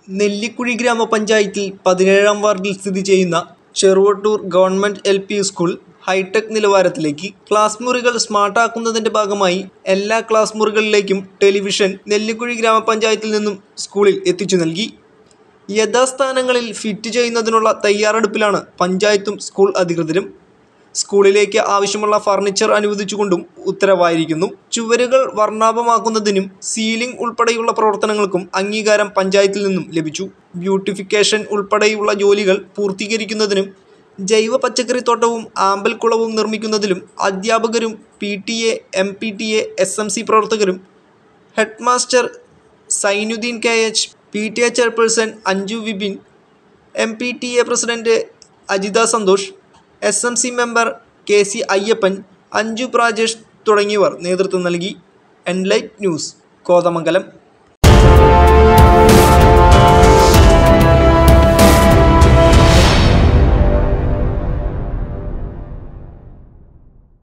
നെല്ലിക്കുഴി ഗ്രാമപഞ്ചായത്തിൽ പതിനേഴാം വാർഡിൽ സ്ഥിതി ചെയ്യുന്ന Cheruvattur government L P school hi-tech നിലവാരത്തിലേക്ക് ക്ലാസ് മുറികൾ സ്മാർട്ടാക്കുന്നതിന്റെ ഭാഗമായി എല്ലാ ക്ലാസ് മുറികളിലേക്കും ടെലിവിഷൻ നെല്ലിക്കുഴി ഗ്രാമപഞ്ചായത്തിൽ നിന്നും സ്കൂളിൽ എത്തിച്ചു നൽകി യഥാസ്ഥാനങ്ങളിൽ ഫിറ്റ് ചെയ്യുന്നതിനുള്ള തയ്യാറെടുപ്പിലാണ് പഞ്ചായത്തും സ്കൂൾ അധികൃതരും സ്കൂളിലേക്ക് ആവശ്യമുള്ള ഫർണിച്ചർ അനുവദിച്ചുകൊണ്ടും ഉത്തരവായിരിക്കുന്നു ചുവരുകൾ വർണ്ണാഭമാക്കുന്നതിനും സീലിംഗ് ഉൾപ്പെടെയുള്ള പ്രവർത്തനങ്ങൾക്കും അംഗീകാരം പഞ്ചായത്തിൽ നിന്നും ലഭിച്ചു ബ്യൂട്ടിഫിക്കേഷൻ ഉൾപ്പെടെയുള്ള ജോലികൾ പൂർത്തീകരിക്കുന്നതിനും ജൈവ പച്ചക്കറിത്തോട്ടവും ആമ്പൽക്കുളവും നിർമ്മിക്കുന്നതിലും അധ്യാപകരും P T A M P T A S M C പ്രവർത്തകരും headmaster Sainuddin K H P T A chairperson Anju Vipin M P T A president Ajitha Santhosh S M C member K C Ayyappan Anju Prajesh തുടങ്ങിയവർ നേതൃത്വം നൽകി എൻലൈറ്റ് ന്യൂസ് കോതമംഗലം